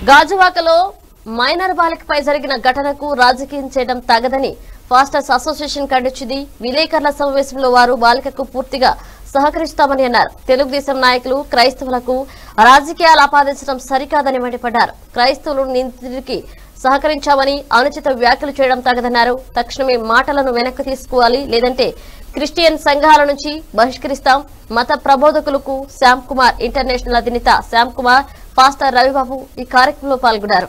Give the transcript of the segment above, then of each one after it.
గాజువాకలో మైనర్ బాలికపై జరిగిన ఘటనకు రాజకీయం చేయడం తగదని ఫాస్టర్స్ అసోసియేషన్ ఖండించింది విలేకరుల సమావేశంలో వారు బాలికకు పూర్తిగా సహకరిస్తామని అన్నారు తెలుగుదేశం నాయకులు క్రైస్తవులకు రాజకీయాలు ఆపాదించడం సరికాదని మండిపడ్డారు క్రైస్తవులు నిందితుడికి సహకరించామని అనుచిత వ్యాఖ్యలు చేయడం తగదన్నారు తక్షణమే మాటలను వెనక్కి తీసుకోవాలి లేదంటే క్రిస్టియన్ సంఘాల నుంచి బహిష్కరిస్తాం మత ప్రబోధకులకు శ్యామ్ కుమార్ ఇంటర్నేషనల్ అధినేత శ్యామ్ కుమార్ పాస్టర్ రవిబాబు ఈ కార్యక్రమంలో పాల్గొన్నారు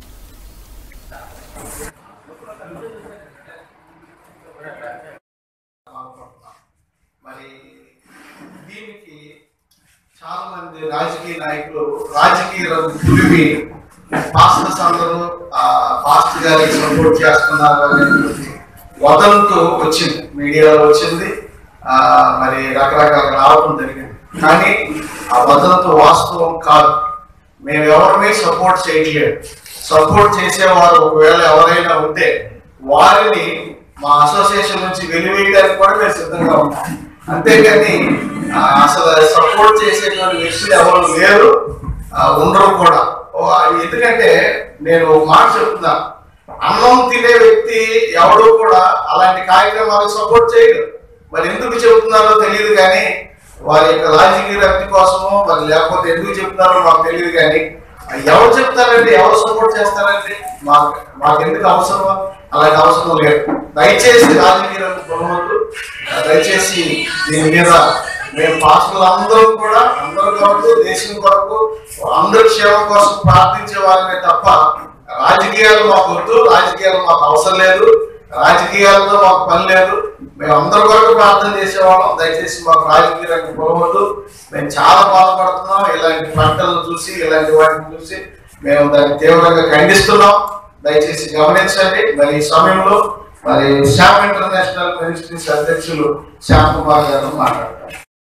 మరి దీనికి చాలా మంది రాజకీయ నాయకులు రాజకీయ రంగు పులిమి పాస్టర్స్ అందరూ ఆ పాస్టర్ గారికి సపోర్ట్ చేస్తున్నారు అనేటువంటి వదంతు వచ్చింది మీడియాలో వచ్చింది ఆ మరి రకరకాల రావడం జరిగింది కానీ ఆ వదంతు వాస్తవం కాదు మేము ఎవరిని సపోర్ట్ చేయట్లేదు సపోర్ట్ చేసేవారు ఒకవేళ ఎవరైనా ఉంటే వారిని మా అసోసియేషన్ నుంచి వెలివేయడానికి కూడా మేము సిద్ధంగా ఉన్నాం అంతేగాని ఆ, అసలు సపోర్ట్ చేసేటువంటి వ్యక్తులు ఎవరు లేరు ఆ, ఉండరు కూడా ఓ, ఎందుకంటే నేను ఒక మాట చెప్తున్నా అన్నం తినే వ్యక్తి ఎవడు కూడా అలాంటి కార్యక్రమాలకు సపోర్ట్ చేయడు మరి ఎందుకు చెబుతున్నారో తెలియదు కానీ వారి యొక్క రాజకీయ రక్తి కోసమో మరి లేకపోతే ఎందుకు చెప్తున్నారో మాకు తెలియదు కానీ ఎవరు చెప్తారండి ఎవరు సపోర్ట్ చేస్తారండి మాకు మాకు ఎందుకు అవసరమా అలాంటి అవసరం లేదు దయచేసి రాజకీయ రంగు కొనవద్దు దయచేసి దీని మీద మేము పాస్టర్లు అందరూ కూడా అందరూ కొరకు దేశం కొరకు అందరి క్షేమం కోసం ప్రార్థించే వారినే తప్ప రాజకీయాలు మాకు వద్దు రాజకీయాలు మాకు అవసరం లేదు రాజకీయాలతో మాకు పని లేదు మేము అందరి వరకు ప్రార్థన చేసేవాళ్ళం దయచేసి మాకు రాజకీయ రంగం పొరవద్దు మేము చాలా బాధపడుతున్నాం ఇలాంటి పంటలను చూసి ఇలాంటి వాటిని చూసి మేము దాన్ని తీవ్రంగా ఖండిస్తున్నాం దయచేసి గమనించండి మరి ఈ సమయంలో మరి శ్యామ్ ఇంటర్నేషనల్ మినిస్ట్రీస్ అధ్యక్షులు శ్యామ్ కుమార్ గారు మాట్లాడతారు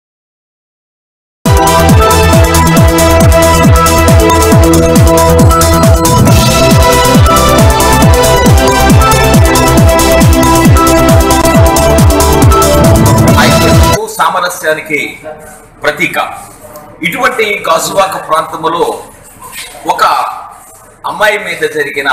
ఐక్యతకు సామరస్యానికి ప్రతీక ఇటువంటి గాజువాక ప్రాంతంలో ఒక అమ్మాయి మీద జరిగిన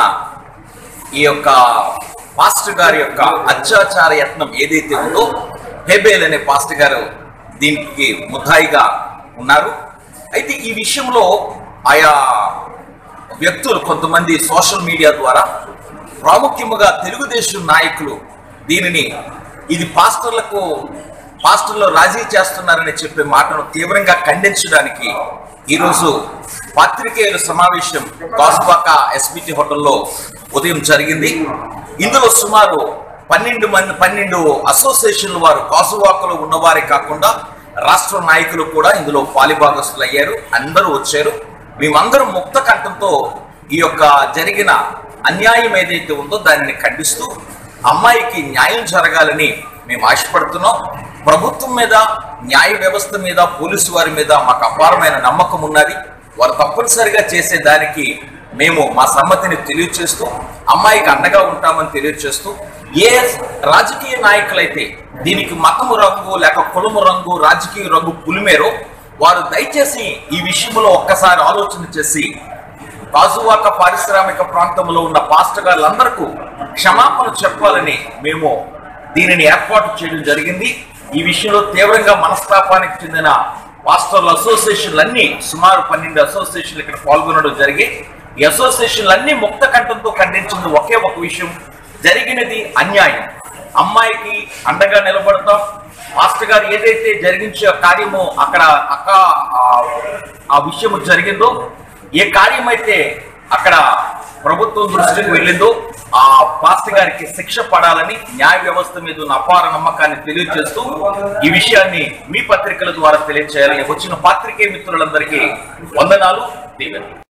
ఈ యొక్క పాస్టర్ గారి యొక్క అత్యాచార యత్నం ఏదైతే ఉందో హెబేల్ అనే పాస్టర్ గారు దీనికి ముద్దాయిగా ఉన్నారు అయితే ఈ విషయంలో ఆయా వ్యక్తులు కొంతమంది సోషల్ మీడియా ద్వారా ప్రాముఖ్యముగా తెలుగుదేశం నాయకులు దీనిని ఇది పాస్టర్లకు పాస్టర్లు రాజీ చేస్తున్నారని చెప్పే మాటను తీవ్రంగా ఖండించడానికి ఈరోజు పాత్రికేయుల సమావేశం గాసుబాక ఎస్బిటి హోటల్లో ఉదయం జరిగింది ఇందులో సుమారు పన్నెండు మంది పన్నెండు అసోసియేషన్ల వారు గాజువాకలో ఉన్నవారే కాకుండా రాష్ట్ర నాయకులు కూడా ఇందులో పాలిభాగస్తులు అయ్యారు అందరూ వచ్చారు మేమందరం ముక్త కంఠంతో ఈ యొక్క జరిగిన అన్యాయం ఏదైతే ఉందో దానిని ఖండిస్తూ అమ్మాయికి న్యాయం జరగాలని మేము ఆశపడుతున్నాం ప్రభుత్వం మీద న్యాయ వ్యవస్థ మీద పోలీసు వారి మీద మాకు అపారమైన నమ్మకం ఉన్నది వారు తప్పనిసరిగా చేసే దానికి మేము మా సమ్మతిని తెలియచేస్తూ అమ్మాయికి అండగా ఉంటామని తెలియచేస్తూ ఏ రాజకీయ నాయకులైతే దీనికి మతము రంగు లేక కులము రంగు రాజకీయ రంగు పులిమేరో వారు దయచేసి ఈ విషయంలో ఒక్కసారి ఆలోచన చేసి కాజువాక పారిశ్రామిక ప్రాంతంలో ఉన్న పాస్టర్ గారులందరికీ క్షమాపణ చెప్పాలని మేము దీనిని ఏర్పాటు చేయడం జరిగింది ఈ విషయంలో తీవ్రంగా మనస్తాపానికి చెందిన పాస్టర్ల అసోసియేషన్లన్నీ సుమారు పన్నెండు అసోసియేషన్లు ఇక్కడ పాల్గొనడం జరిగి ఈ అసోసియేషన్లన్నీ ముక్త కంఠంతో ఖండించింది ఒకే ఒక విషయం జరిగినది అన్యాయం అమ్మాయికి అండగా నిలబడతాం మాస్టర్ గారు ఏదైతే జరిగించే కార్యము అక్కడ అక్క ఆ- ఆ విషయము జరిగిందో ఏ కార్యమైతే అక్కడ ప్రభుత్వం దృష్టికి వెళ్ళిందో ఆ పాస్టర్ గారికి శిక్ష పడాలని న్యాయ వ్యవస్థ మీద ఉన్న అపార నమ్మకాన్ని తెలియజేస్తూ ఈ విషయాన్ని మీ పత్రికల ద్వారా తెలియజేయాలని వచ్చిన పాత్రికేయ మిత్రులందరికీ వందనాలు దీవెనలు